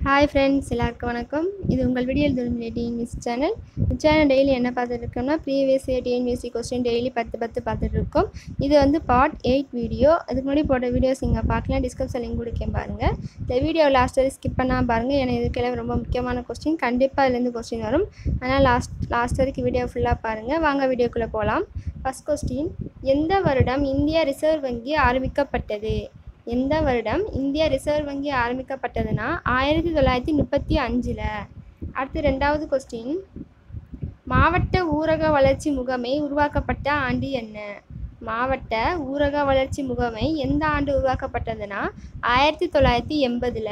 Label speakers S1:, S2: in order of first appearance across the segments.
S1: hi friends எல்லாருக்கும் வணக்கம் இது உங்கள் வீடியோ எழுதும் டிஎன்பிஎஸ்சி சேனல் இந்த சேனல் டெய்லி என்ன பார்த்துட்டு இருக்கோம்னா previous year TNPSC question daily பத்து பத்து பார்த்துட்டு இருக்கோம் இது வந்து பார்ட் எயிட் வீடியோ அதுக்கு முன்னாடி போட்ட வீடியோஸ் இங்கே பார்க்கலாம் டிஸ்கிரிப்ஷன் லிங்க் கொடுக்கேன் பாருங்கள் இந்த வீடியோ லாஸ்ட் வரை ஸ்கிப் பண்ணாமல் பாருங்கள் ஏன்னா இதுக்கெல்லாம் ரொம்ப முக்கியமான கொஸ்டின் கண்டிப்பாக இதுலேருந்து கொஸ்டின் வரும் அதனால் லாஸ்ட் லாஸ்ட் வரைக்கும் வீடியோ ஃபுல்லாக பாருங்கள் வாங்க வீடியோக்குள்ளே போகலாம் ஃபஸ்ட் கொஸ்டின் எந்த வருடம் இந்திய ரிசர்வ் வங்கி ஆரம்பிக்கப்பட்டது எந்த வருடம் இந்திய ரிசர்வ் வங்கி ஆரம்பிக்கப்பட்டதுன்னா ஆயிரத்தி தொள்ளாயிரத்தி முப்பத்தி அஞ்சில் அடுத்து ரெண்டாவது கொஸ்டின் மாவட்ட ஊரக வளர்ச்சி முகமை உருவாக்கப்பட்ட ஆண்டு என்ன மாவட்ட ஊரக வளர்ச்சி முகமை எந்த ஆண்டு உருவாக்கப்பட்டதுன்னா ஆயிரத்தி தொள்ளாயிரத்தி எண்பதில்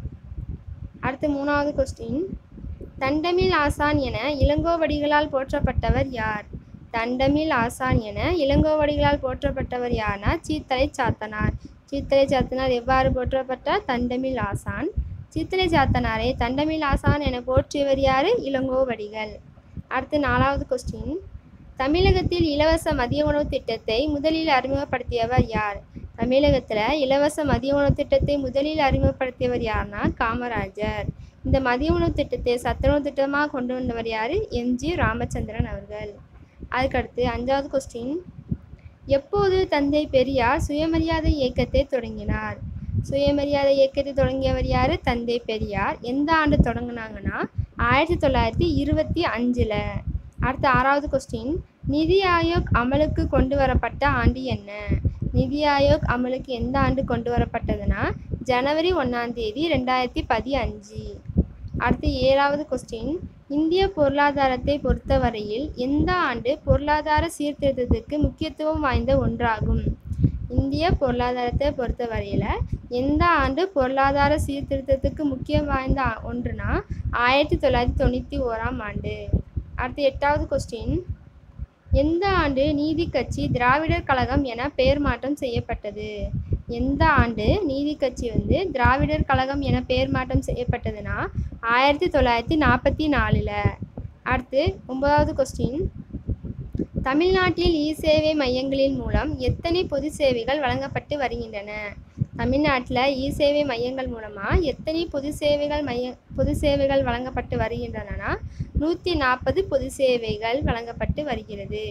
S1: அடுத்து மூணாவது கொஸ்டின் தண்டமில் ஆசான் என இளங்கோவடிகளால் போற்றப்பட்டவர் யார் தண்டமில் ஆசான் என இளங்கோவடிகளால் போற்றப்பட்டவர் யார்னா சீத்தலை சாத்தனார் சீத்தலை சாத்தனார் எவ்வாறு போற்றப்பட்டார் தண்டமில் ஆசான் சீத்தலை சாத்தனாரை தண்டமில் ஆசான் என போற்றியவர் யார் இளங்கோவடிகள் அடுத்து நாலாவது கொஸ்டின் தமிழகத்தில் இலவச மதிய உணவு திட்டத்தை முதலில் அறிமுகப்படுத்தியவர் யார் தமிழகத்தில் இலவச மதிய உணவு திட்டத்தை முதலில் அறிமுகப்படுத்தியவர் யார்னா காமராஜர் இந்த மதிய உணவு திட்டத்தை சத்துணவு திட்டமாக கொண்டு வந்தவர் யார் எம்ஜி ராமச்சந்திரன் அவர்கள் அதுக்கடுத்து அஞ்சாவது கொஸ்டின் எப்போது தந்தை பெரியார் சுயமரியாதை இயக்கத்தை தொடங்கினார் சுயமரியாதை இயக்கத்தை தொடங்கியவர் யார் தந்தை பெரியார் எந்த ஆண்டு தொடங்கினாங்கன்னா ஆயிரத்தி தொள்ளாயிரத்தி இருபத்தி அஞ்சில் அடுத்த ஆறாவது கொஸ்டின் நிதி ஆயோக் அமலுக்கு கொண்டு வரப்பட்ட ஆண்டு என்ன நிதி ஆயோக் அமலுக்கு எந்த ஆண்டு கொண்டு வரப்பட்டதுன்னா ஜனவரி ஒன்றாம் தேதி ரெண்டாயிரத்தி பதினஞ்சு அடுத்து ஏழாவது கொஸ்டின் இந்திய பொருளாதாரத்தை பொறுத்தவரையில் எந்த ஆண்டு பொருளாதார சீர்திருத்தத்துக்கு முக்கியத்துவம் வாய்ந்த ஒன்றாகும் இந்திய பொருளாதாரத்தை பொறுத்தவரையில் எந்த ஆண்டு பொருளாதார சீர்திருத்தத்துக்கு முக்கியம் வாய்ந்த ஒன்றுனா ஆயிரத்தி தொள்ளாயிரத்தி தொண்ணூற்றி ஓராம் ஆண்டு அடுத்து எட்டாவது கொஸ்டின் எந்த ஆண்டு நீதி கட்சி திராவிடர் கழகம் என பெயர் மாற்றம் செய்யப்பட்டது எந்த ஆண்டு நீதி கட்சி வந்து திராவிடர் கழகம் என பெயர் மாற்றம் செய்யப்பட்டதுன்னா ஆயிரத்தி தொள்ளாயிரத்தி நாற்பத்தி நாலில் அடுத்து ஒன்பதாவது கொஸ்டின் தமிழ்நாட்டில் இ சேவை மையங்களின் மூலம் எத்தனை பொது சேவைகள் வழங்கப்பட்டு வருகின்றன தமிழ்நாட்டில் இ சேவை மையங்கள் மூலமாக எத்தனை பொது சேவைகள் மைய பொது சேவைகள் வழங்கப்பட்டு வருகின்றன நூற்றி நாற்பது பொது சேவைகள் வழங்கப்பட்டு வருகிறது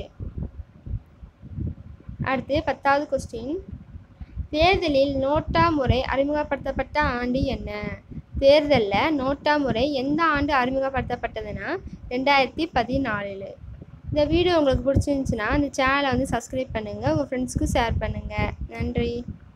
S1: அடுத்து பத்தாவது கொஸ்டின் தேர்தலில் நோட்டா முறை அறிமுகப்படுத்தப்பட்ட ஆண்டு என்ன தேர்தலில் நோட்டா முறை எந்த ஆண்டு அறிமுகப்படுத்தப்பட்டதுன்னா ரெண்டாயிரத்தி பதினாலில் இந்த வீடியோ உங்களுக்கு பிடிச்சிருந்துச்சுன்னா இந்த சேனலை வந்து சப்ஸ்கிரைப் பண்ணுங்கள் உங்கள் ஃப்ரெண்ட்ஸ்க்கு ஷேர் பண்ணுங்கள் நன்றி